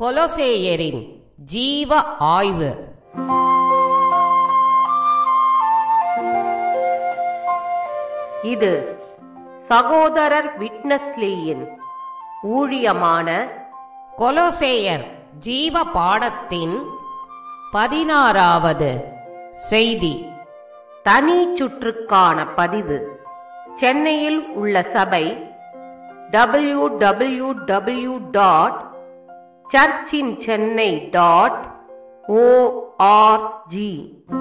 கொலோசேயரின் ஜீவ ஆய்வு இது சகோதரர் விட்னஸ்லியின் ஊழியமான கொலோசேயர் ஜீவ பாடத்தின் பதினாறாவது செய்தி தனி சுற்றுக்கான பதிவு சென்னையில் உள்ள சபை டபிள்யூ டபிள்யூ டபிள்யூ டாட் சர்ச்சின் சென்னை டாட் ஓஆர்ஜி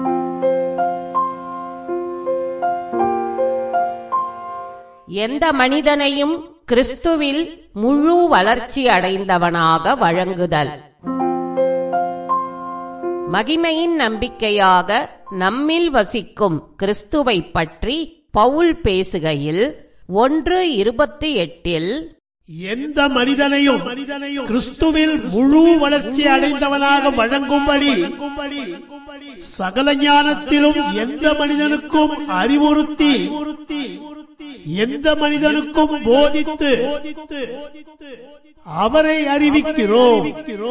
எந்த மனிதனையும் கிறிஸ்துவில் முழு வளர்ச்சி அடைந்தவனாக வழங்குதல் மகிமையின் நம்பிக்கையாக நம்மில் வசிக்கும் கிறிஸ்துவை பற்றி பவுல் பேசுகையில் ஒன்று இருபத்தி எட்டில் எந்த மனிதனையும் மனிதனையும் கிறிஸ்துவில் முழு வளர்ச்சி அடைந்தவனாக வழங்கும்படி சகல ஞானத்திலும் எந்த மனிதனுக்கும் அறிவுறுத்தி எந்த மனிதனுக்கும் போதித்து அவரை அறிவிக்கிறோம்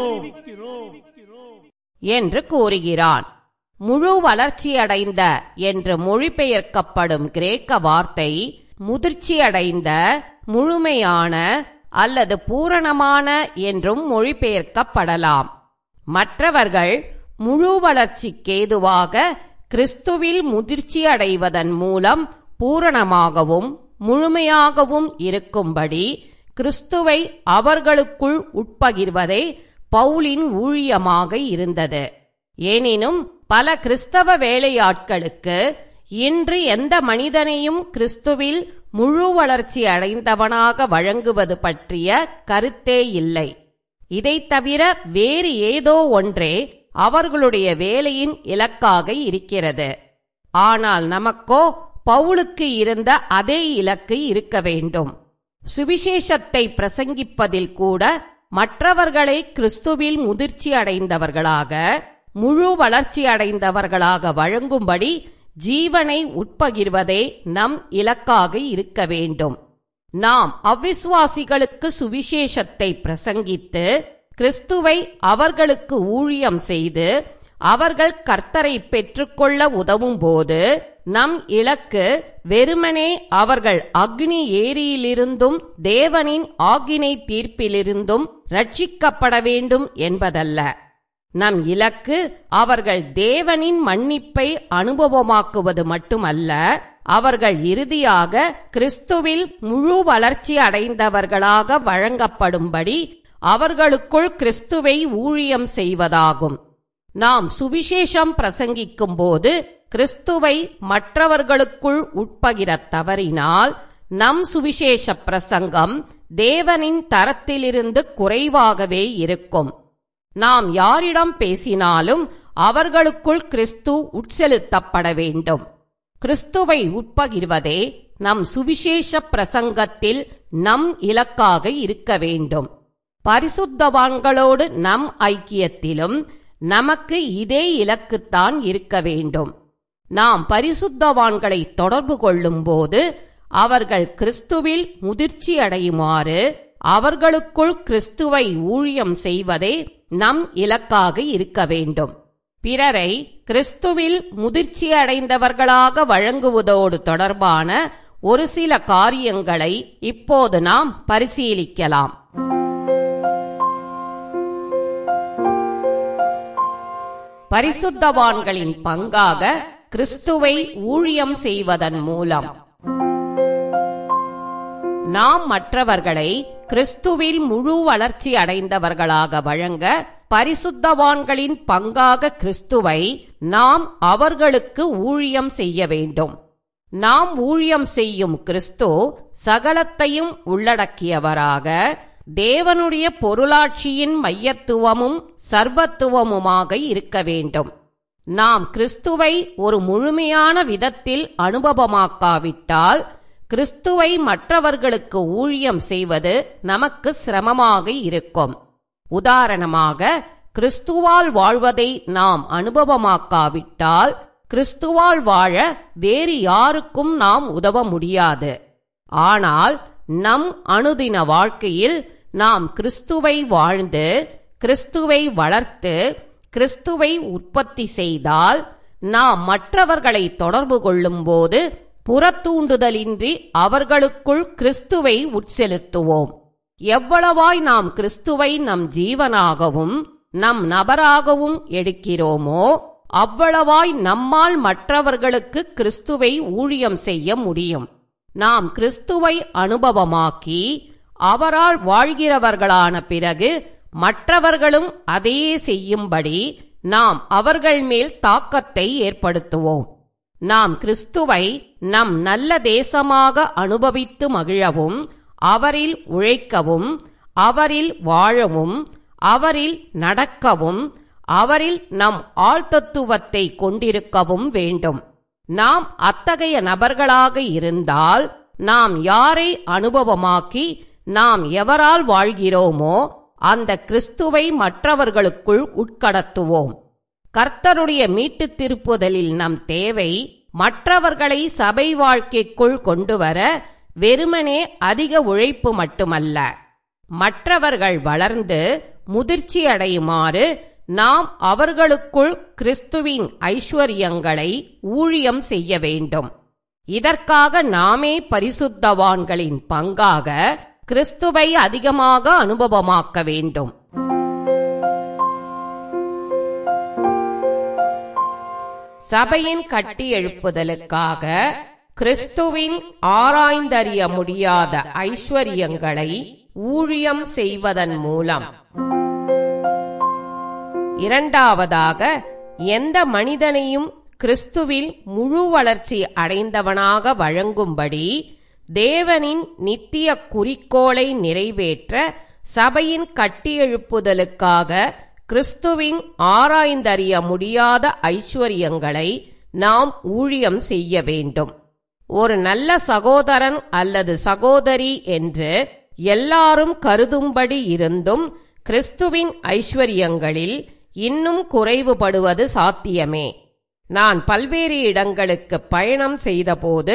என்று கூறுகிறான் முழு வளர்ச்சியடைந்த என்று மொழிபெயர்க்கப்படும் கிரேக்க வார்த்தை முதிர்ச்சியடைந்த முழுமையான அல்லது பூரணமான என்றும் மொழிபெயர்க்கப்படலாம் மற்றவர்கள் முழு வளர்ச்சிக்கேதுவாக கிறிஸ்துவில் முதிர்ச்சி அடைவதன் மூலம் பூரணமாகவும் முழுமையாகவும் இருக்கும்படி கிறிஸ்துவை அவர்களுக்குள் உட்பகிர்வதே பவுலின் ஊழியமாக இருந்தது எனினும் பல கிறிஸ்தவ வேலையாட்களுக்கு இன்று எந்த மனிதனையும் கிறிஸ்துவில் முழு வளர்ச்சி அடைந்தவனாக வழங்குவது பற்றிய கருத்தே இல்லை இதைத் தவிர வேறு ஏதோ ஒன்றே அவர்களுடைய வேலையின் இலக்காக இருக்கிறது ஆனால் நமக்கோ பவுலுக்கு இருந்த அதே இலக்கு இருக்க வேண்டும் சுவிசேஷத்தை பிரசங்கிப்பதில் கூட மற்றவர்களை கிறிஸ்துவில் முதிர்ச்சி அடைந்தவர்களாக முழு வளர்ச்சி அடைந்தவர்களாக வழங்கும்படி ஜீவனை உட்பகிர்வதே நம் இலக்காக இருக்க வேண்டும் நாம் அவ்விசுவாசிகளுக்கு சுவிசேஷத்தை பிரசங்கித்து கிறிஸ்துவை அவர்களுக்கு ஊழியம் செய்து அவர்கள் கர்த்தரை பெற்றுக்கொள்ள உதவும் போது நம் இலக்கு வெறுமனே அவர்கள் அக்னி ஏரியிலிருந்தும் தேவனின் ஆகினை தீர்ப்பிலிருந்தும் ரட்சிக்கப்பட வேண்டும் என்பதல்ல நம் இலக்கு அவர்கள் தேவனின் மன்னிப்பை அனுபவமாக்குவது மட்டுமல்ல அவர்கள் இறுதியாக கிறிஸ்துவில் முழு வளர்ச்சி அடைந்தவர்களாக வழங்கப்படும்படி அவர்களுக்குள் கிறிஸ்துவை ஊழியம் செய்வதாகும் நாம் சுவிசேஷம் பிரசங்கிக்கும் போது கிறிஸ்துவை மற்றவர்களுக்குள் உட்பகிரத் தவறினால் நம் சுவிசேஷ பிரசங்கம் தேவனின் தரத்திலிருந்து குறைவாகவே இருக்கும் நாம் யாரிடம் பேசினாலும் அவர்களுக்குள் கிறிஸ்து உட்செலுத்தப்பட வேண்டும் கிறிஸ்துவை உட்பகிர்வதே நம் சுவிசேஷ பிரசங்கத்தில் நம் இலக்காக இருக்க வேண்டும் பரிசுத்தவான்களோடு நம் ஐக்கியத்திலும் நமக்கு இதே இலக்குத்தான் இருக்க வேண்டும் நாம் பரிசுத்தவான்களை தொடர்பு கொள்ளும்போது அவர்கள் கிறிஸ்துவில் முதிர்ச்சி அடையுமாறு அவர்களுக்குள் கிறிஸ்துவை ஊழியம் செய்வதே நம் இலக்காக இருக்க வேண்டும் பிறரை கிறிஸ்துவில் முதிர்ச்சி அடைந்தவர்களாக வழங்குவதோடு தொடர்பான ஒரு சில காரியங்களை இப்போது நாம் பரிசீலிக்கலாம் பரிசுத்தவான்களின் பங்காக கிறிஸ்துவை ஊழியம் செய்வதன் மூலம் நாம் மற்றவர்களை கிறிஸ்துவில் முழு வளர்ச்சி அடைந்தவர்களாக வழங்க பரிசுத்தவான்களின் பங்காக கிறிஸ்துவை நாம் அவர்களுக்கு ஊழியம் செய்ய வேண்டும் நாம் ஊழியம் செய்யும் கிறிஸ்து சகலத்தையும் உள்ளடக்கியவராக தேவனுடைய பொருளாட்சியின் மையத்துவமும் சர்வத்துவமுமாக இருக்க வேண்டும் நாம் கிறிஸ்துவை ஒரு முழுமையான விதத்தில் அனுபவமாக்காவிட்டால் கிறிஸ்துவை மற்றவர்களுக்கு ஊழியம் செய்வது நமக்கு சிரமமாக இருக்கும் உதாரணமாக கிறிஸ்துவால் வாழ்வதை நாம் அனுபவமாக்காவிட்டால் கிறிஸ்துவால் வாழ வேறு யாருக்கும் நாம் உதவ முடியாது ஆனால் நம் அனுதின வாழ்க்கையில் நாம் கிறிஸ்துவை வாழ்ந்து கிறிஸ்துவை வளர்த்து கிறிஸ்துவை உற்பத்தி செய்தால் நாம் மற்றவர்களை தொடர்பு கொள்ளும்போது புறத்தூண்டுதலின்றி அவர்களுக்குள் கிறிஸ்துவை உட்செலுத்துவோம் எவ்வளவாய் நாம் கிறிஸ்துவை நம் ஜீவனாகவும் நம் நபராகவும் எடுக்கிறோமோ அவ்வளவாய் நம்மால் மற்றவர்களுக்கு கிறிஸ்துவை ஊழியம் செய்ய முடியும் நாம் கிறிஸ்துவை அனுபவமாக்கி அவரால் வாழ்கிறவர்களான பிறகு மற்றவர்களும் அதையே செய்யும்படி நாம் அவர்கள் மேல் தாக்கத்தை ஏற்படுத்துவோம் நாம் கிறிஸ்துவை நம் நல்ல தேசமாக அனுபவித்து மகிழவும் அவரில் உழைக்கவும் அவரில் வாழவும் அவரில் நடக்கவும் அவரில் நம் ஆழ்த்தத்துவத்தை கொண்டிருக்கவும் வேண்டும் நாம் அத்தகைய நபர்களாக இருந்தால் நாம் யாரை அனுபவமாக்கி நாம் எவரால் வாழ்கிறோமோ அந்த கிறிஸ்துவை மற்றவர்களுக்குள் உட்கடத்துவோம் கர்த்தருடைய மீட்டுத் திருப்புதலில் நம் தேவை மற்றவர்களை சபை வாழ்க்கைக்குள் கொண்டுவர வெறுமனே அதிக உழைப்பு மட்டுமல்ல மற்றவர்கள் வளர்ந்து முதிர்ச்சி அடையுமாறு நாம் அவர்களுக்குள் கிறிஸ்துவின் ஐஸ்வர்யங்களை ஊழியம் செய்ய வேண்டும் இதற்காக நாமே பரிசுத்தவான்களின் பங்காக கிறிஸ்துவை அதிகமாக அனுபவமாக்க வேண்டும் சபையின் கட்டி எழுப்புதலுக்காக கிறிஸ்துவின் ஆராய்ந்தறிய முடியாத ஐஸ்வர்யங்களை ஊழியம் செய்வதன் மூலம் இரண்டாவதாக எந்த மனிதனையும் கிறிஸ்துவில் முழு வளர்ச்சி அடைந்தவனாக வழங்கும்படி தேவனின் நித்திய குறிக்கோளை நிறைவேற்ற சபையின் கட்டியெழுப்புதலுக்காக கிறிஸ்துவின் ஆராய்ந்தறிய முடியாத ஐஸ்வர்யங்களை நாம் ஊழியம் செய்ய வேண்டும் ஒரு நல்ல சகோதரன் அல்லது சகோதரி என்று எல்லாரும் கருதும்படி இருந்தும் கிறிஸ்துவின் ஐஸ்வர்யங்களில் இன்னும் குறைவுபடுவது சாத்தியமே நான் பல்வேறு இடங்களுக்கு பயணம் செய்தபோது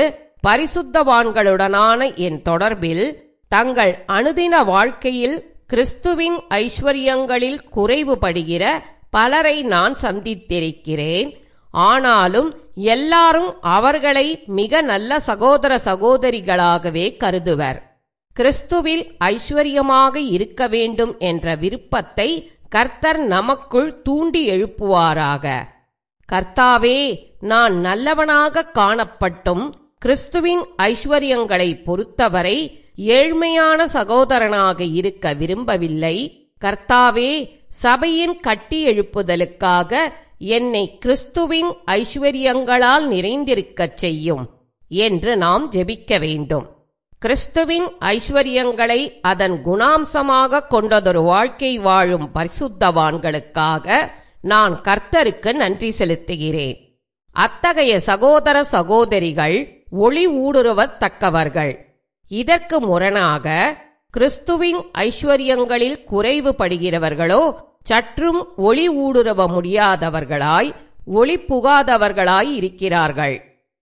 பரிசுத்தவான்களுடனான என் தொடர்பில் தங்கள் அனுதின வாழ்க்கையில் கிறிஸ்துவின் ஐஸ்வர்யங்களில் குறைவுபடுகிற பலரை நான் சந்தித்திருக்கிறேன் ஆனாலும் எல்லாரும் அவர்களை மிக நல்ல சகோதர சகோதரிகளாகவே கருதுவர் கிறிஸ்துவில் ஐஸ்வர்யமாக இருக்க வேண்டும் என்ற விருப்பத்தை கர்த்தர் நமக்குள் தூண்டி எழுப்புவாராக கர்த்தாவே நான் நல்லவனாக காணப்பட்டும் கிறிஸ்துவின் ஐஸ்வர்யங்களை பொறுத்தவரை ஏழ்மையான சகோதரனாக இருக்க விரும்பவில்லை கர்த்தாவே சபையின் கட்டி எழுப்புதலுக்காக என்னை கிறிஸ்துவின் ஐஸ்வர்யங்களால் நிறைந்திருக்கச் செய்யும் என்று நாம் ஜெபிக்க வேண்டும் கிறிஸ்துவின் ஐஸ்வர்யங்களை அதன் குணாம்சமாக கொண்டதொரு வாழ்க்கை வாழும் பரிசுத்தவான்களுக்காக நான் கர்த்தருக்கு நன்றி செலுத்துகிறேன் அத்தகைய சகோதர சகோதரிகள் ஒளி ஊடுருவத்தக்கவர்கள் இதற்கு முரணாக கிறிஸ்துவின் ஐஸ்வர்யங்களில் குறைவுபடுகிறவர்களோ சற்றும் ஒளி ஊடுருவ முடியாதவர்களாய் ஒளி புகாதவர்களாய் இருக்கிறார்கள்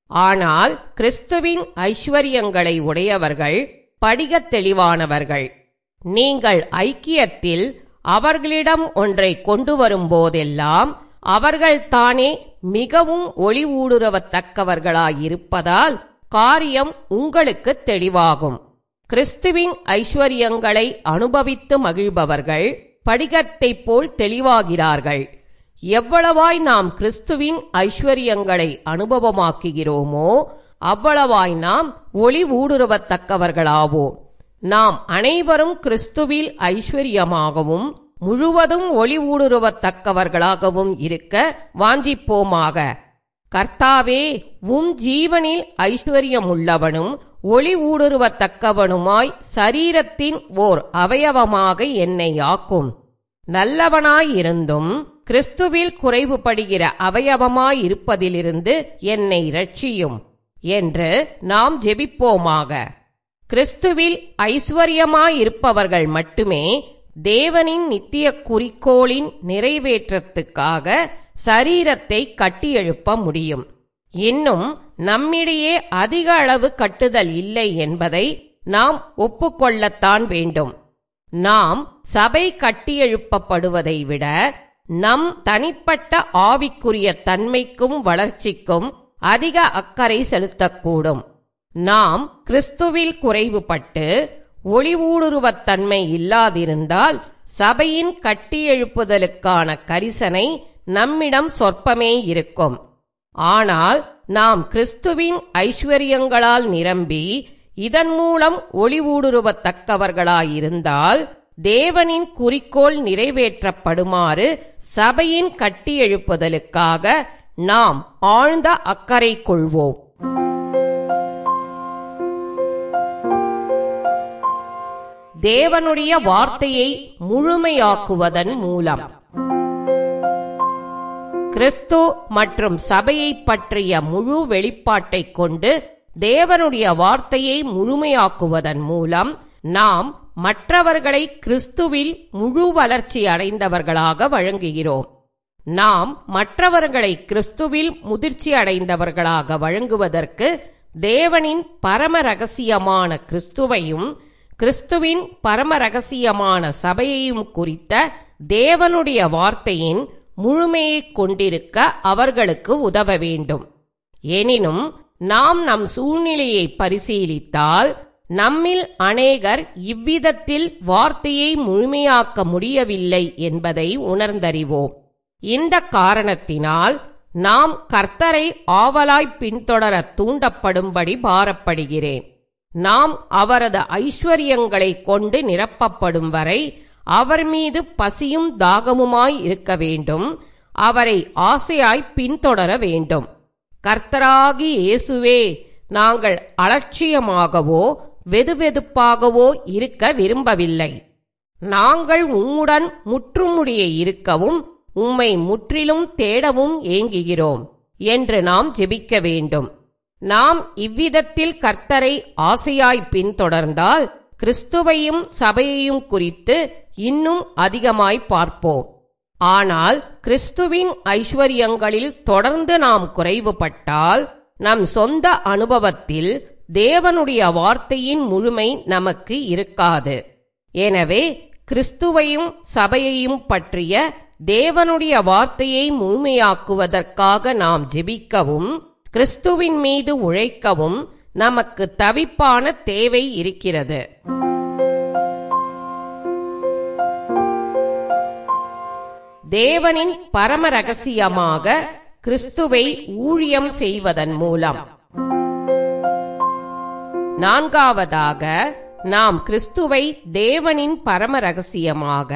ஆனால் கிறிஸ்துவின் ஐஸ்வர்யங்களை உடையவர்கள் படிகத் தெளிவானவர்கள் நீங்கள் ஐக்கியத்தில் அவர்களிடம் ஒன்றை கொண்டு வரும்போதெல்லாம் அவர்கள் தானே மிகவும் ஒளி ஊடுருவத்தக்கவர்களாயிருப்பதால் காரியம் உங்களுக்கு தெளிவாகும் கிறிஸ்துவின் ஐஸ்வர்யங்களை அனுபவித்து மகிழ்பவர்கள் படிகத்தைப் போல் தெளிவாகிறார்கள் எவ்வளவாய் நாம் கிறிஸ்துவின் ஐஸ்வர்யங்களை அனுபவமாக்குகிறோமோ அவ்வளவாய் நாம் ஒளி ஊடுருவத்தக்கவர்களாவோம் நாம் அனைவரும் கிறிஸ்துவில் ஐஸ்வர்யமாகவும் முழுவதும் ஒளி ஊடுருவத்தக்கவர்களாகவும் இருக்க வாஞ்சிப்போமாக கர்த்தாவே உம் ஜீவனில் ஐஸ்வர்யமுள்ளவனும் ஒளி ஊடுருவத்தக்கவனுமாய் சரீரத்தின் ஓர் அவயவமாக என்னை ஆக்கும் நல்லவனாயிருந்தும் கிறிஸ்துவில் குறைவுபடுகிற அவயவமாயிருப்பதிலிருந்து என்னை ரட்சியும் என்று நாம் ஜெபிப்போமாக கிறிஸ்துவில் ஐஸ்வர்யமாயிருப்பவர்கள் மட்டுமே தேவனின் நித்திய குறிக்கோளின் நிறைவேற்றத்துக்காக சரீரத்தை கட்டியெழுப்ப முடியும் இன்னும் நம்மிடையே அதிக அளவு கட்டுதல் இல்லை என்பதை நாம் ஒப்புக்கொள்ளத்தான் வேண்டும் நாம் சபை கட்டியெழுப்பப்படுவதை விட நம் தனிப்பட்ட ஆவிக்குரிய தன்மைக்கும் வளர்ச்சிக்கும் அதிக அக்கறை செலுத்தக்கூடும் நாம் கிறிஸ்துவில் குறைவுபட்டு ஒளிவூடுருவத் தன்மை இல்லாதிருந்தால் சபையின் கட்டியெழுப்புதலுக்கான கரிசனை நம்மிடம் சொற்பமே இருக்கும் ஆனால் நாம் கிறிஸ்துவின் ஐஸ்வர்யங்களால் நிரம்பி இதன் மூலம் ஒளிவூடுருவத்தக்கவர்களாயிருந்தால் தேவனின் குறிக்கோள் நிறைவேற்றப்படுமாறு சபையின் கட்டியெழுப்புதலுக்காக நாம் ஆழ்ந்த அக்கறை கொள்வோம் தேவனுடைய வார்த்தையை முழுமையாக்குவதன் மூலம் கிறிஸ்து மற்றும் சபையை பற்றிய முழு வெளிப்பாட்டைக் கொண்டு தேவனுடைய வார்த்தையை முழுமையாக்குவதன் மூலம் நாம் மற்றவர்களை கிறிஸ்துவில் முழு வளர்ச்சி அடைந்தவர்களாக வழங்குகிறோம் நாம் மற்றவர்களை கிறிஸ்துவில் முதிர்ச்சி அடைந்தவர்களாக வழங்குவதற்கு தேவனின் பரம ரகசியமான கிறிஸ்துவையும் கிறிஸ்துவின் பரம ரகசியமான சபையையும் குறித்த தேவனுடைய வார்த்தையின் முழுமையைக் கொண்டிருக்க அவர்களுக்கு உதவ வேண்டும் எனினும் நாம் நம் சூழ்நிலையை பரிசீலித்தால் நம்மில் அநேகர் இவ்விதத்தில் வார்த்தையை முழுமையாக்க முடியவில்லை என்பதை உணர்ந்தறிவோம் இந்த காரணத்தினால் நாம் கர்த்தரை ஆவலாய் பின்தொடர தூண்டப்படும்படி பாரப்படுகிறேன் நாம் அவரது ஐஸ்வர்யங்களை கொண்டு நிரப்பப்படும் வரை அவர் மீது பசியும் தாகமுமாய் இருக்க வேண்டும் அவரை ஆசையாய் பின்தொடர வேண்டும் கர்த்தராகி இயேசுவே நாங்கள் அலட்சியமாகவோ வெதுவெதுப்பாகவோ இருக்க விரும்பவில்லை நாங்கள் உம்முடன் முற்றுமுடிய இருக்கவும் உம்மை முற்றிலும் தேடவும் ஏங்குகிறோம் என்று நாம் ஜெபிக்க வேண்டும் நாம் இவ்விதத்தில் கர்த்தரை ஆசையாய் பின்தொடர்ந்தால் கிறிஸ்துவையும் சபையையும் குறித்து இன்னும் அதிகமாய் பார்ப்போம் ஆனால் கிறிஸ்துவின் ஐஸ்வர்யங்களில் தொடர்ந்து நாம் குறைவுபட்டால் நம் சொந்த அனுபவத்தில் தேவனுடைய வார்த்தையின் முழுமை நமக்கு இருக்காது எனவே கிறிஸ்துவையும் சபையையும் பற்றிய தேவனுடைய வார்த்தையை முழுமையாக்குவதற்காக நாம் ஜெபிக்கவும் கிறிஸ்துவின் மீது உழைக்கவும் நமக்கு தவிப்பான தேவை இருக்கிறது தேவனின் பரம ரகசியமாக கிறிஸ்துவை ஊழியம் செய்வதன் மூலம் நான்காவதாக நாம் கிறிஸ்துவை தேவனின் பரம ரகசியமாக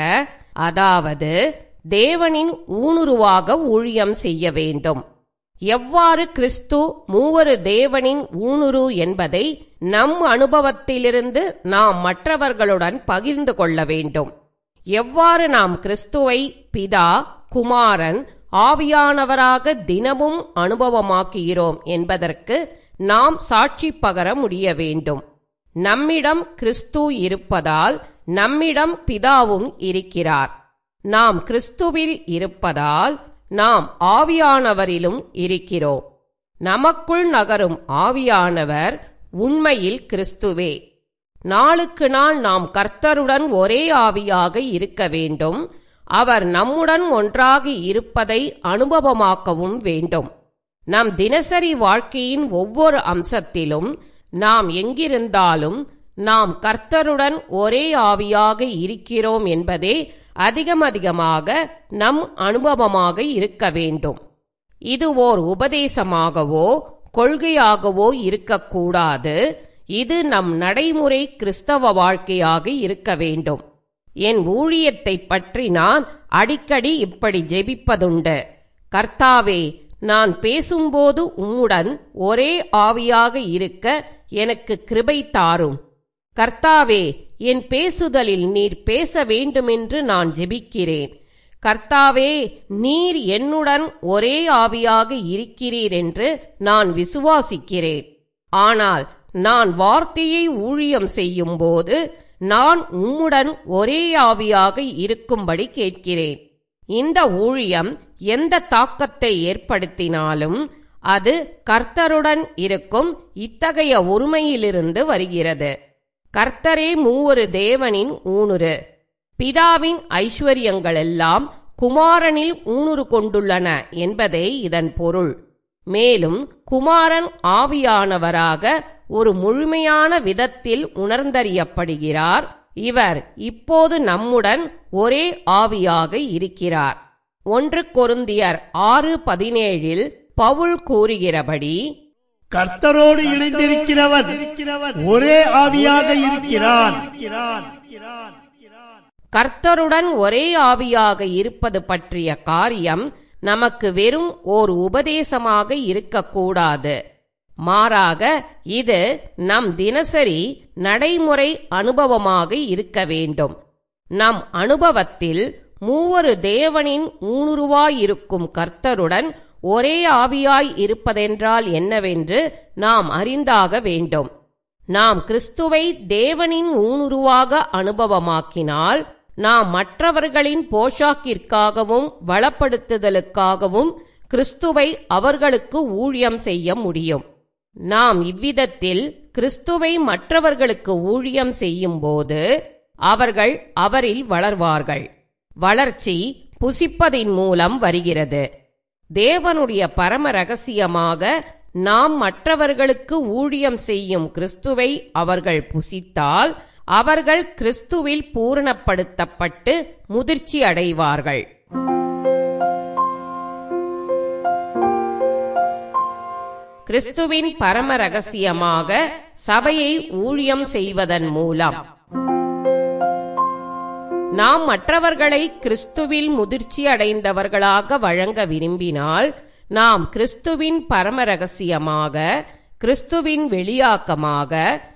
அதாவது தேவனின் ஊனுருவாக ஊழியம் செய்ய வேண்டும் எவ்வாறு கிறிஸ்து மூவரு தேவனின் ஊனுரு என்பதை நம் அனுபவத்திலிருந்து நாம் மற்றவர்களுடன் பகிர்ந்து கொள்ள வேண்டும் எவ்வாறு நாம் கிறிஸ்துவை பிதா குமாரன் ஆவியானவராக தினமும் அனுபவமாக்குகிறோம் என்பதற்கு நாம் சாட்சி பகர முடிய வேண்டும் நம்மிடம் கிறிஸ்து இருப்பதால் நம்மிடம் பிதாவும் இருக்கிறார் நாம் கிறிஸ்துவில் இருப்பதால் நாம் ஆவியானவரிலும் இருக்கிறோம் நமக்குள் நகரும் ஆவியானவர் உண்மையில் கிறிஸ்துவே நாளுக்கு நாள் நாம் கர்த்தருடன் ஒரே ஆவியாக இருக்க வேண்டும் அவர் நம்முடன் ஒன்றாகி இருப்பதை அனுபவமாக்கவும் வேண்டும் நம் தினசரி வாழ்க்கையின் ஒவ்வொரு அம்சத்திலும் நாம் எங்கிருந்தாலும் நாம் கர்த்தருடன் ஒரே ஆவியாக இருக்கிறோம் என்பதே அதிகமதிகமாக நம் அனுபவமாக இருக்க வேண்டும் இது ஓர் உபதேசமாகவோ கொள்கையாகவோ இருக்கக்கூடாது இது நம் நடைமுறை கிறிஸ்தவ வாழ்க்கையாக இருக்க வேண்டும் என் ஊழியத்தை பற்றி நான் அடிக்கடி இப்படி ஜெபிப்பதுண்டு கர்த்தாவே நான் பேசும்போது உம்முடன் ஒரே ஆவியாக இருக்க எனக்கு கிருபை தாரும் கர்த்தாவே என் பேசுதலில் நீர் பேச வேண்டுமென்று நான் ஜெபிக்கிறேன் கர்த்தாவே நீர் என்னுடன் ஒரே ஆவியாக இருக்கிறீர் என்று நான் விசுவாசிக்கிறேன் ஆனால் நான் வார்த்தையை ஊழியம் செய்யும்போது நான் உம்முடன் ஒரே ஆவியாக இருக்கும்படி கேட்கிறேன் இந்த ஊழியம் எந்த தாக்கத்தை ஏற்படுத்தினாலும் அது கர்த்தருடன் இருக்கும் இத்தகைய ஒருமையிலிருந்து வருகிறது கர்த்தரே மூவொரு தேவனின் ஊனுரு பிதாவின் ஐஸ்வர்யங்களெல்லாம் குமாரனில் ஊனுரு கொண்டுள்ளன என்பதே இதன் பொருள் மேலும் குமாரன் ஆவியானவராக ஒரு முழுமையான விதத்தில் உணர்ந்தறியப்படுகிறார் இவர் இப்போது நம்முடன் ஒரே ஆவியாக இருக்கிறார் ஒன்று கொருந்தியர் ஆறு பதினேழில் பவுல் கூறுகிறபடி கர்த்தரோடு இணைந்திருக்கிறவன் ஒரே ஆவியாக இருக்கிறான் கர்த்தருடன் ஒரே ஆவியாக இருப்பது பற்றிய காரியம் நமக்கு வெறும் ஓர் உபதேசமாக இருக்கக்கூடாது மாறாக இது நம் தினசரி நடைமுறை அனுபவமாக இருக்க வேண்டும் நம் அனுபவத்தில் மூவொரு தேவனின் ஊனுருவாயிருக்கும் கர்த்தருடன் ஒரே ஆவியாய் இருப்பதென்றால் என்னவென்று நாம் அறிந்தாக வேண்டும் நாம் கிறிஸ்துவை தேவனின் ஊனுருவாக அனுபவமாக்கினால் நாம் மற்றவர்களின் போஷாக்கிற்காகவும் வளப்படுத்துதலுக்காகவும் கிறிஸ்துவை அவர்களுக்கு ஊழியம் செய்ய முடியும் நாம் இவ்விதத்தில் கிறிஸ்துவை மற்றவர்களுக்கு ஊழியம் செய்யும்போது அவர்கள் அவரில் வளர்வார்கள் வளர்ச்சி புசிப்பதின் மூலம் வருகிறது தேவனுடைய பரம ரகசியமாக நாம் மற்றவர்களுக்கு ஊழியம் செய்யும் கிறிஸ்துவை அவர்கள் புசித்தால் அவர்கள் கிறிஸ்துவில் பூரணப்படுத்தப்பட்டு முதிர்ச்சி அடைவார்கள் கிறிஸ்துவின் பரம ரகசியமாக சபையை ஊழியம் செய்வதன் மூலம் நாம் மற்றவர்களை கிறிஸ்துவில் முதிர்ச்சி அடைந்தவர்களாக வழங்க விரும்பினால் நாம் கிறிஸ்துவின் பரம ரகசியமாக கிறிஸ்துவின் வெளியாக்கமாக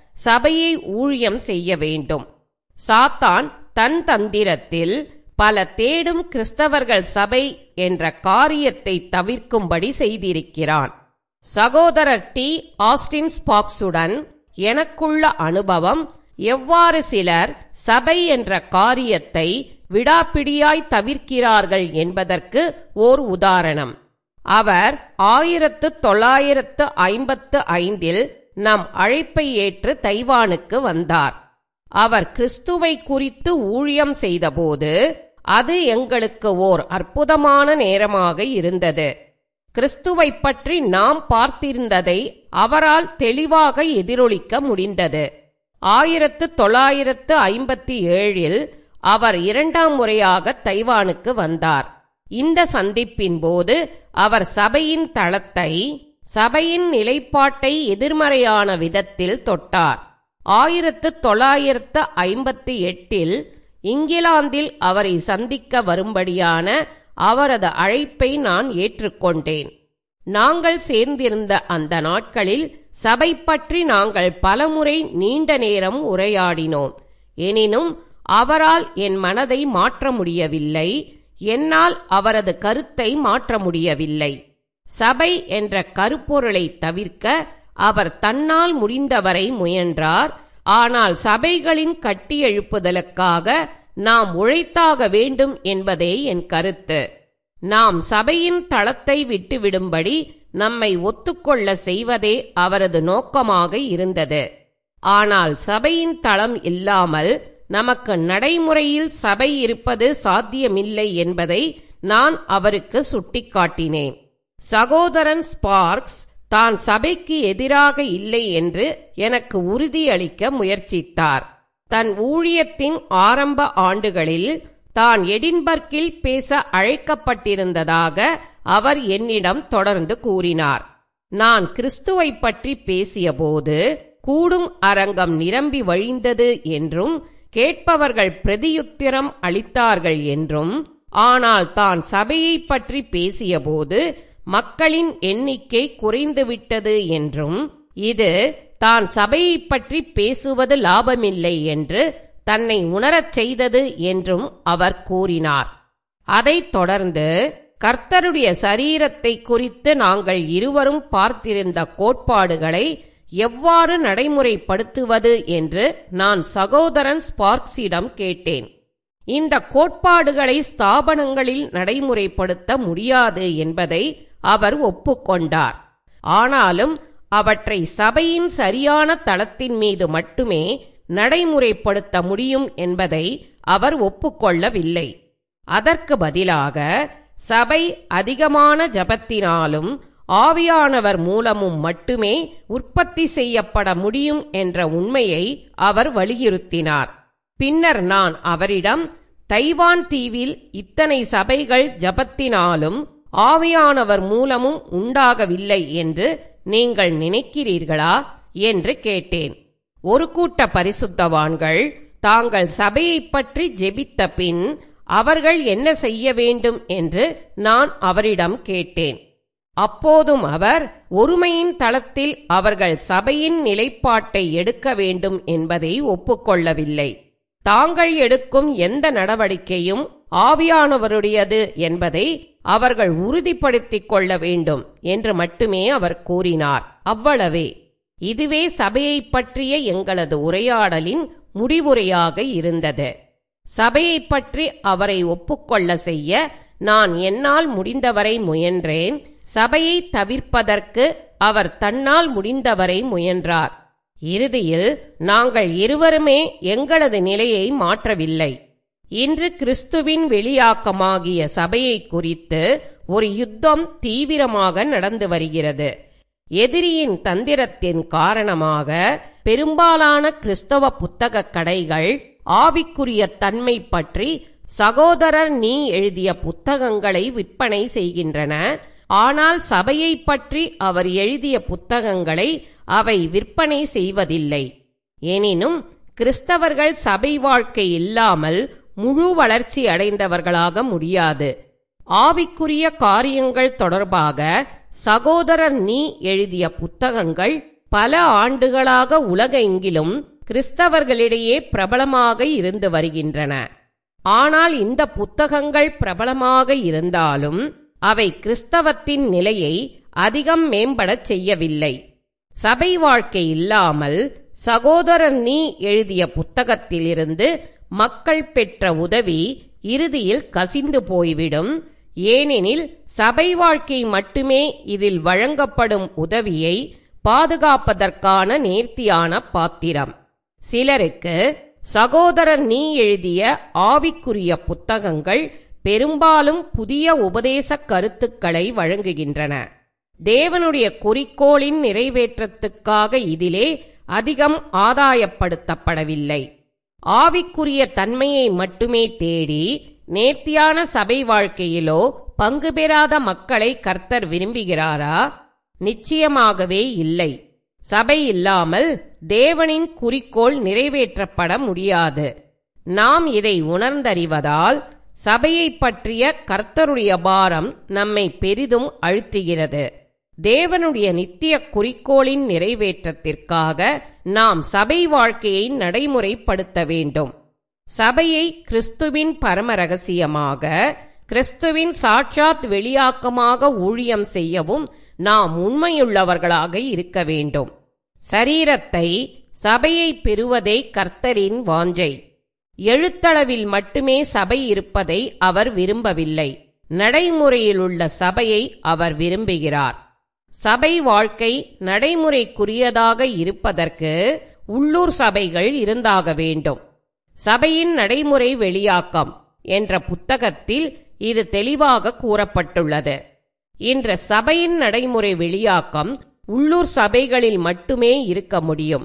சபையை ஊழியம் செய்ய வேண்டும் சாத்தான் தன் தந்திரத்தில் பல தேடும் கிறிஸ்தவர்கள் சபை என்ற காரியத்தை தவிர்க்கும்படி செய்திருக்கிறான் சகோதரர் டி ஆஸ்டின் ஸ்பாக்ஸுடன் எனக்குள்ள அனுபவம் எவ்வாறு சிலர் சபை என்ற காரியத்தை விடாப்பிடியாய் தவிர்க்கிறார்கள் என்பதற்கு ஓர் உதாரணம் அவர் ஆயிரத்து தொள்ளாயிரத்து ஐம்பத்து ஐந்தில் நம் அழைப்பை ஏற்று தைவானுக்கு வந்தார் அவர் கிறிஸ்துவை குறித்து ஊழியம் செய்தபோது அது எங்களுக்கு ஓர் அற்புதமான நேரமாக இருந்தது கிறிஸ்துவை பற்றி நாம் பார்த்திருந்ததை அவரால் தெளிவாக எதிரொலிக்க முடிந்தது ஆயிரத்து தொள்ளாயிரத்து ஐம்பத்தி ஏழில் அவர் இரண்டாம் முறையாக தைவானுக்கு வந்தார் இந்த சந்திப்பின் போது அவர் சபையின் தளத்தை சபையின் நிலைப்பாட்டை எதிர்மறையான விதத்தில் தொட்டார் ஆயிரத்து தொள்ளாயிரத்து ஐம்பத்தி எட்டில் இங்கிலாந்தில் அவரை சந்திக்க வரும்படியான அவரது அழைப்பை நான் ஏற்றுக்கொண்டேன் நாங்கள் சேர்ந்திருந்த அந்த நாட்களில் சபை பற்றி நாங்கள் பலமுறை நீண்ட நேரம் உரையாடினோம் எனினும் அவரால் என் மனதை மாற்ற முடியவில்லை என்னால் அவரது கருத்தை மாற்ற முடியவில்லை சபை என்ற கருப்பொருளை தவிர்க்க அவர் தன்னால் முடிந்தவரை முயன்றார் ஆனால் சபைகளின் கட்டியெழுப்புதலுக்காக நாம் உழைத்தாக வேண்டும் என்பதே என் கருத்து நாம் சபையின் தளத்தை விட்டுவிடும்படி நம்மை ஒத்துக்கொள்ள செய்வதே அவரது நோக்கமாக இருந்தது ஆனால் சபையின் தளம் இல்லாமல் நமக்கு நடைமுறையில் சபை இருப்பது சாத்தியமில்லை என்பதை நான் அவருக்கு சுட்டிக்காட்டினேன் சகோதரன் ஸ்பார்க்ஸ் தான் சபைக்கு எதிராக இல்லை என்று எனக்கு உறுதியளிக்க முயற்சித்தார் தன் ஊழியத்தின் ஆரம்ப ஆண்டுகளில் தான் எடின்பர்க்கில் பேச அழைக்கப்பட்டிருந்ததாக அவர் என்னிடம் தொடர்ந்து கூறினார் நான் கிறிஸ்துவை பற்றி பேசியபோது கூடும் அரங்கம் நிரம்பி வழிந்தது என்றும் கேட்பவர்கள் பிரதியுத்திரம் அளித்தார்கள் என்றும் ஆனால் தான் சபையை பற்றி பேசியபோது மக்களின் எண்ணிக்கை குறைந்துவிட்டது என்றும் இது தான் சபையை பற்றி பேசுவது லாபமில்லை என்று தன்னை உணரச் செய்தது என்றும் அவர் கூறினார் அதைத் தொடர்ந்து கர்த்தருடைய சரீரத்தை குறித்து நாங்கள் இருவரும் பார்த்திருந்த கோட்பாடுகளை எவ்வாறு நடைமுறைப்படுத்துவது என்று நான் சகோதரன் ஸ்பார்க்ஸிடம் கேட்டேன் இந்த கோட்பாடுகளை ஸ்தாபனங்களில் நடைமுறைப்படுத்த முடியாது என்பதை அவர் ஒப்புக்கொண்டார் ஆனாலும் அவற்றை சபையின் சரியான தளத்தின் மீது மட்டுமே நடைமுறைப்படுத்த முடியும் என்பதை அவர் ஒப்புக்கொள்ளவில்லை அதற்கு பதிலாக சபை அதிகமான ஜபத்தினாலும் ஆவியானவர் மூலமும் மட்டுமே உற்பத்தி செய்யப்பட முடியும் என்ற உண்மையை அவர் வலியுறுத்தினார் பின்னர் நான் அவரிடம் தைவான் தீவில் இத்தனை சபைகள் ஜபத்தினாலும் ஆவியானவர் மூலமும் உண்டாகவில்லை என்று நீங்கள் நினைக்கிறீர்களா என்று கேட்டேன் ஒரு கூட்ட பரிசுத்தவான்கள் தாங்கள் சபையைப் பற்றி ஜெபித்த பின் அவர்கள் என்ன செய்ய வேண்டும் என்று நான் அவரிடம் கேட்டேன் அப்போதும் அவர் ஒருமையின் தளத்தில் அவர்கள் சபையின் நிலைப்பாட்டை எடுக்க வேண்டும் என்பதை ஒப்புக்கொள்ளவில்லை தாங்கள் எடுக்கும் எந்த நடவடிக்கையும் ஆவியானவருடையது என்பதை அவர்கள் உறுதிப்படுத்திக் கொள்ள வேண்டும் என்று மட்டுமே அவர் கூறினார் அவ்வளவே இதுவே சபையைப் பற்றிய எங்களது உரையாடலின் முடிவுரையாக இருந்தது சபையைப் பற்றி அவரை ஒப்புக்கொள்ள செய்ய நான் என்னால் முடிந்தவரை முயன்றேன் சபையை தவிர்ப்பதற்கு அவர் தன்னால் முடிந்தவரை முயன்றார் இறுதியில் நாங்கள் இருவருமே எங்களது நிலையை மாற்றவில்லை இன்று கிறிஸ்துவின் வெளியாக்கமாகிய சபையை குறித்து ஒரு யுத்தம் தீவிரமாக நடந்து வருகிறது எதிரியின் தந்திரத்தின் காரணமாக பெரும்பாலான கிறிஸ்தவ புத்தக கடைகள் ஆவிக்குரிய தன்மை பற்றி சகோதரர் நீ எழுதிய புத்தகங்களை விற்பனை செய்கின்றன ஆனால் சபையை பற்றி அவர் எழுதிய புத்தகங்களை அவை விற்பனை செய்வதில்லை எனினும் கிறிஸ்தவர்கள் சபை வாழ்க்கை இல்லாமல் முழு வளர்ச்சி அடைந்தவர்களாக முடியாது ஆவிக்குரிய காரியங்கள் தொடர்பாக சகோதரர் நீ எழுதிய புத்தகங்கள் பல ஆண்டுகளாக உலகெங்கிலும் கிறிஸ்தவர்களிடையே பிரபலமாக இருந்து வருகின்றன ஆனால் இந்த புத்தகங்கள் பிரபலமாக இருந்தாலும் அவை கிறிஸ்தவத்தின் நிலையை அதிகம் மேம்படச் செய்யவில்லை சபை வாழ்க்கை இல்லாமல் சகோதரர் நீ எழுதிய புத்தகத்திலிருந்து மக்கள் பெற்ற உதவி இறுதியில் கசிந்து போய்விடும் ஏனெனில் சபை வாழ்க்கை மட்டுமே இதில் வழங்கப்படும் உதவியை பாதுகாப்பதற்கான நேர்த்தியான பாத்திரம் சிலருக்கு சகோதரர் நீ எழுதிய ஆவிக்குரிய புத்தகங்கள் பெரும்பாலும் புதிய உபதேச கருத்துக்களை வழங்குகின்றன தேவனுடைய குறிக்கோளின் நிறைவேற்றத்துக்காக இதிலே அதிகம் ஆதாயப்படுத்தப்படவில்லை ஆவிக்குரிய தன்மையை மட்டுமே தேடி நேர்த்தியான சபை வாழ்க்கையிலோ பங்கு பெறாத மக்களை கர்த்தர் விரும்புகிறாரா நிச்சயமாகவே இல்லை சபை இல்லாமல் தேவனின் குறிக்கோள் நிறைவேற்றப்பட முடியாது நாம் இதை உணர்ந்தறிவதால் சபையைப் பற்றிய கர்த்தருடைய பாரம் நம்மை பெரிதும் அழுத்துகிறது தேவனுடைய நித்திய குறிக்கோளின் நிறைவேற்றத்திற்காக நாம் சபை வாழ்க்கையை நடைமுறைப்படுத்த வேண்டும் சபையை கிறிஸ்துவின் பரம ரகசியமாக கிறிஸ்துவின் சாட்சாத் வெளியாக்கமாக ஊழியம் செய்யவும் நாம் உண்மையுள்ளவர்களாக இருக்க வேண்டும் சரீரத்தை சபையை பெறுவதே கர்த்தரின் வாஞ்சை எழுத்தளவில் மட்டுமே சபை இருப்பதை அவர் விரும்பவில்லை நடைமுறையிலுள்ள சபையை அவர் விரும்புகிறார் சபை வாழ்க்கை நடைமுறைக்குரியதாக இருப்பதற்கு உள்ளூர் சபைகள் இருந்தாக வேண்டும் சபையின் நடைமுறை வெளியாக்கம் என்ற புத்தகத்தில் இது தெளிவாக கூறப்பட்டுள்ளது இன்று சபையின் நடைமுறை வெளியாக்கம் உள்ளூர் சபைகளில் மட்டுமே இருக்க முடியும்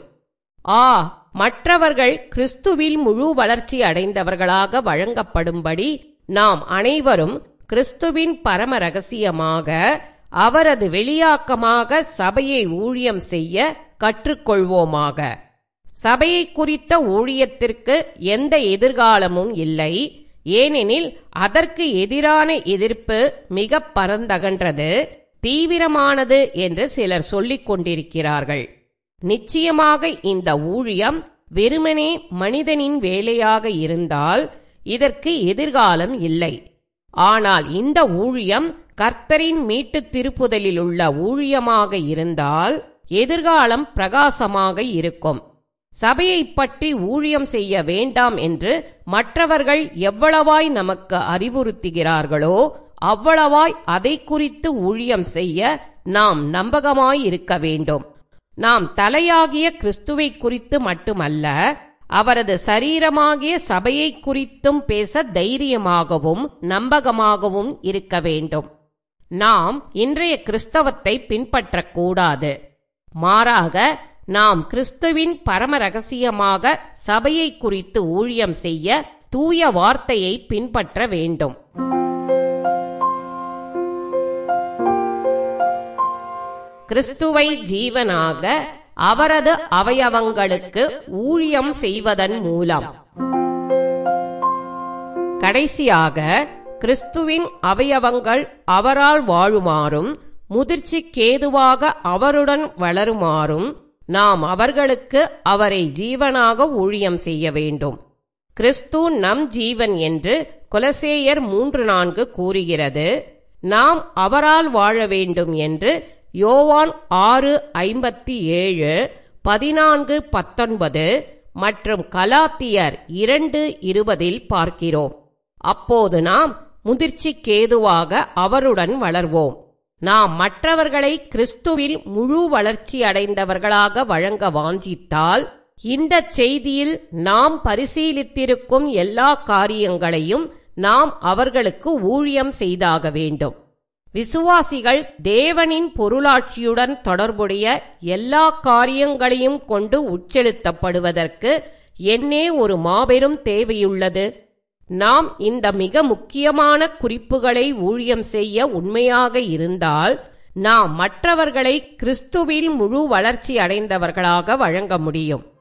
ஆ மற்றவர்கள் கிறிஸ்துவில் முழு வளர்ச்சி அடைந்தவர்களாக வழங்கப்படும்படி நாம் அனைவரும் கிறிஸ்துவின் பரம ரகசியமாக அவரது வெளியாக்கமாக சபையை ஊழியம் செய்ய கற்றுக்கொள்வோமாக சபையை குறித்த ஊழியத்திற்கு எந்த எதிர்காலமும் இல்லை ஏனெனில் அதற்கு எதிரான எதிர்ப்பு மிக பரந்தகன்றது தீவிரமானது என்று சிலர் சொல்லிக் கொண்டிருக்கிறார்கள் நிச்சயமாக இந்த ஊழியம் வெறுமனே மனிதனின் வேலையாக இருந்தால் இதற்கு எதிர்காலம் இல்லை ஆனால் இந்த ஊழியம் கர்த்தரின் மீட்டு திருப்புதலில் உள்ள ஊழியமாக இருந்தால் எதிர்காலம் பிரகாசமாக இருக்கும் சபையைப் பற்றி ஊழியம் செய்ய வேண்டாம் என்று மற்றவர்கள் எவ்வளவாய் நமக்கு அறிவுறுத்துகிறார்களோ அவ்வளவாய் அதை குறித்து ஊழியம் செய்ய நாம் நம்பகமாய் இருக்க வேண்டும் நாம் தலையாகிய கிறிஸ்துவை குறித்து மட்டுமல்ல அவரது சரீரமாகிய சபையை குறித்தும் பேச தைரியமாகவும் நம்பகமாகவும் இருக்க வேண்டும் நாம் இன்றைய கிறிஸ்தவத்தை பின்பற்றக்கூடாது மாறாக நாம் கிறிஸ்துவின் பரம ரகசியமாக சபையை குறித்து ஊழியம் செய்ய தூய வார்த்தையை பின்பற்ற வேண்டும் கிறிஸ்துவை ஜீவனாக அவரது அவயவங்களுக்கு ஊழியம் செய்வதன் மூலம் கடைசியாக கிறிஸ்துவின் அவயவங்கள் அவரால் வாழுமாறும் முதிர்ச்சிக்கேதுவாக அவருடன் வளருமாறும் நாம் அவர்களுக்கு அவரை ஜீவனாக ஊழியம் செய்ய வேண்டும் கிறிஸ்து நம் ஜீவன் என்று கொலசேயர் மூன்று நான்கு கூறுகிறது நாம் அவரால் வாழ வேண்டும் என்று யோவான் ஆறு ஐம்பத்தி ஏழு பதினான்கு பத்தொன்பது மற்றும் கலாத்தியர் இரண்டு இருபதில் பார்க்கிறோம் அப்போது நாம் முதிர்ச்சிக்கேதுவாக அவருடன் வளர்வோம் நாம் மற்றவர்களை கிறிஸ்துவில் முழு வளர்ச்சி அடைந்தவர்களாக வழங்க வாஞ்சித்தால் இந்த செய்தியில் நாம் பரிசீலித்திருக்கும் எல்லா காரியங்களையும் நாம் அவர்களுக்கு ஊழியம் செய்தாக வேண்டும் விசுவாசிகள் தேவனின் பொருளாட்சியுடன் தொடர்புடைய எல்லா காரியங்களையும் கொண்டு உட்செலுத்தப்படுவதற்கு என்னே ஒரு மாபெரும் தேவையுள்ளது நாம் இந்த மிக முக்கியமான குறிப்புகளை ஊழியம் செய்ய உண்மையாக இருந்தால் நாம் மற்றவர்களை கிறிஸ்துவில் முழு வளர்ச்சி அடைந்தவர்களாக வழங்க முடியும்